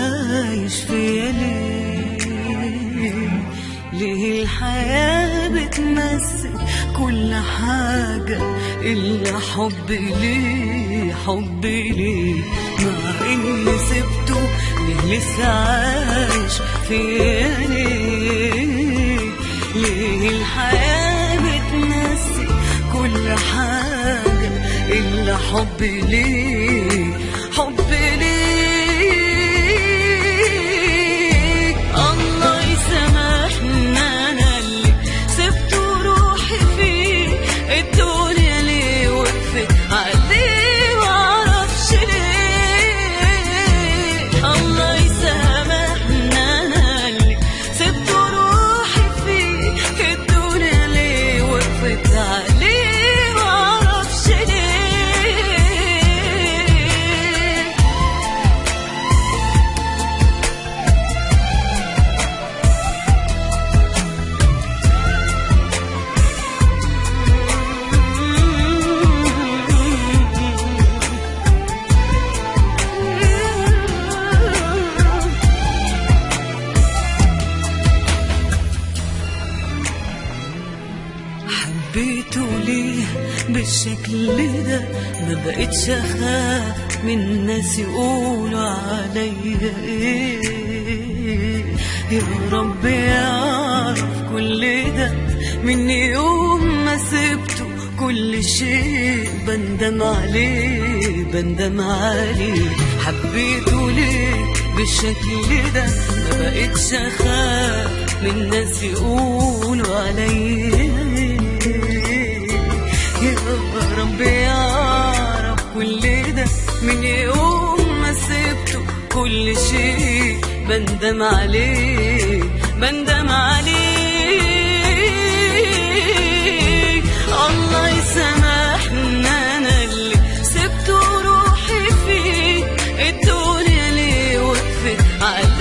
عايش فيا ليه ليه الحياة بتمثل كل حاجة إلا حب ليه حب ليه مع إني سبته ليه لسه عايش فيا ليه ليه الحياة بتمثل كل حاجة إلا حب ليه حب ليه الله يسامحني أنا اللي سبت روحي فيه الدنيا ليه وقفت عليه معرفش ليه الله يسامحني أنا اللي سبت روحي فيه الدنيا ليه وقفت عليه معرفش ليه حبيته ليه بالشكل ده ما بقتش اخاف من الناس يقولوا عليا ايه يا رب يعرف كل ده من يوم ما سبته كل شيء بندم عليه بندم عليه حبيته ليه بالشكل ده ما بقتش اخاف من الناس يقولوا عليا يا رب يعرف كل ده من يوم ما سبته كل شيء بندم عليه بندم عليه الله يسامحني انا اللي سبت روحي فيه الدنيا ليه وقفت عليه